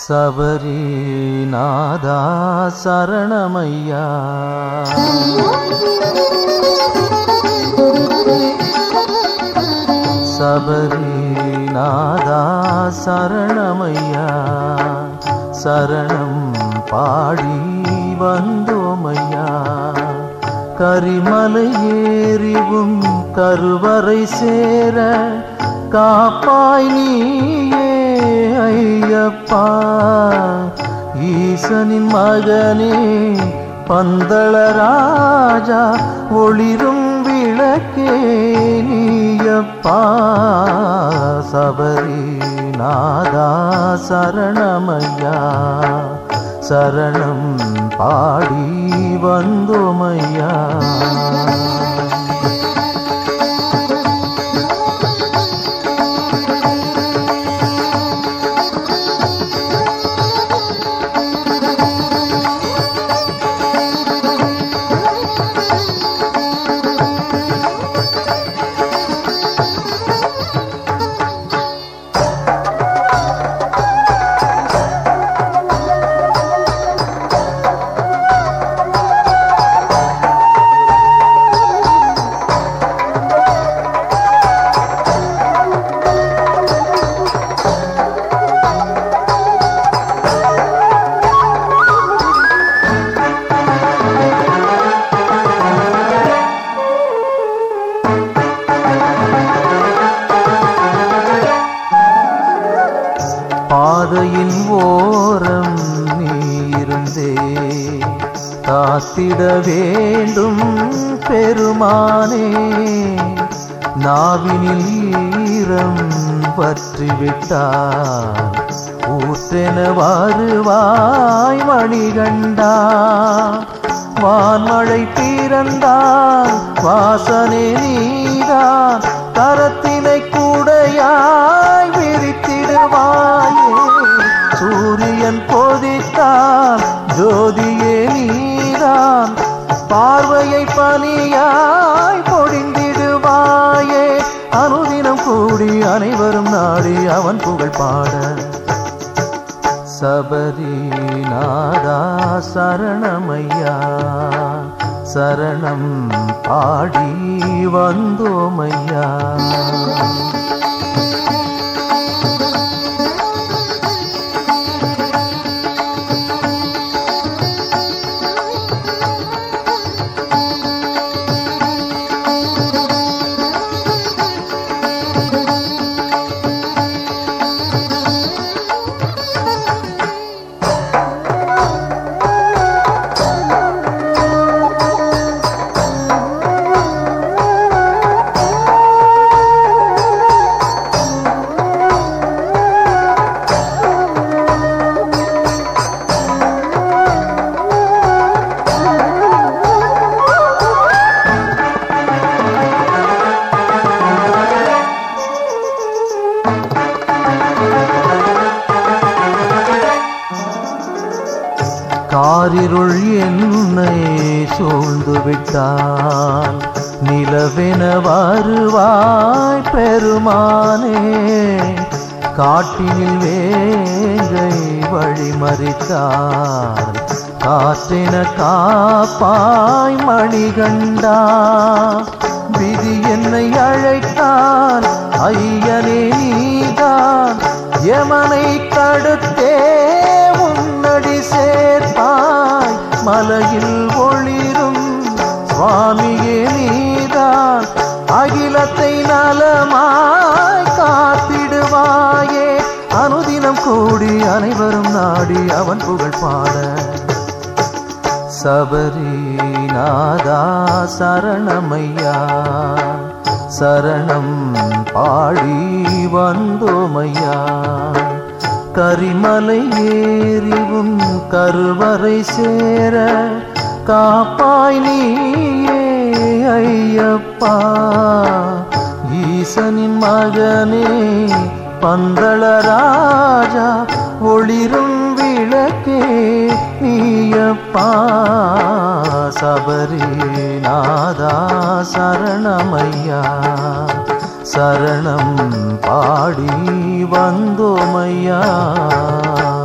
சபரிநாதா சரணமையா சபரிநாதா சரணமையா சரணம் பாடி வந்தோமையா கரிமலை ஏறிவும் கருவறை சேர காப்பாய் நீயே ஐயப்பா ஈசனின் மகனே பந்தள ராஜா ஒளிரும் விளக்கே நீயப்பா சபரிநாதா சரணமையா சரணம் பாடி வந்தோமையா பாதையின் ஓரம் நீருந்தே காத்திட வேண்டும் பெருமானே நாவினில் ஈரம் பற்றிவிட்டார் ஊற்றென வருவாய் மணிகண்டா வான்மழை பிறந்தால் வாசனே நீதான் கரத்தினை கூடையாய் விரித்திடுவாயே சூரியன் கொதித்தால் ஜோதியே நீதான் பார்வையை பனியாய் பொழிந்திடுவாயே அனுதினம் கூடி அனைவரும் நாடி அவன் புகழ் பாட சபரிநாதா சரணமையா சரணம் பாடி வந்தோமையா காரிருள் என்னை சூழ்ந்து விட்டால் நிலவென வருவாய் பெருமானே காட்டினில் வேங்கை வழிமறித்தார் காற்றென காப்பாய் மணிகண்டா விதி என்னை அழைத்தால் ஐயனே நீதான் யமனை தடுத்தே உன்னடி சேர்ப்பாய் மலையில் ஒளிரும் சுவாமியே நீதான் அகிலத்தை நலமாய் காத்திடுவாயே அனுதினம் கூடி அனைவரும் நாடி அவன் புகழ் பாட சபரிநாதா சரணமையா சரணம் பாடி வந்தோமையா கரிமலை ஏறிவும் கருவறை சேர காப்பாய் நீயே ஐயப்பா ஈசனின் மகனே பந்தள ராஜா ஒளிரும் விளக்கே நீயப்பா சபரிநாதா சரணமையா சரணம் பாடி வந்தோமையா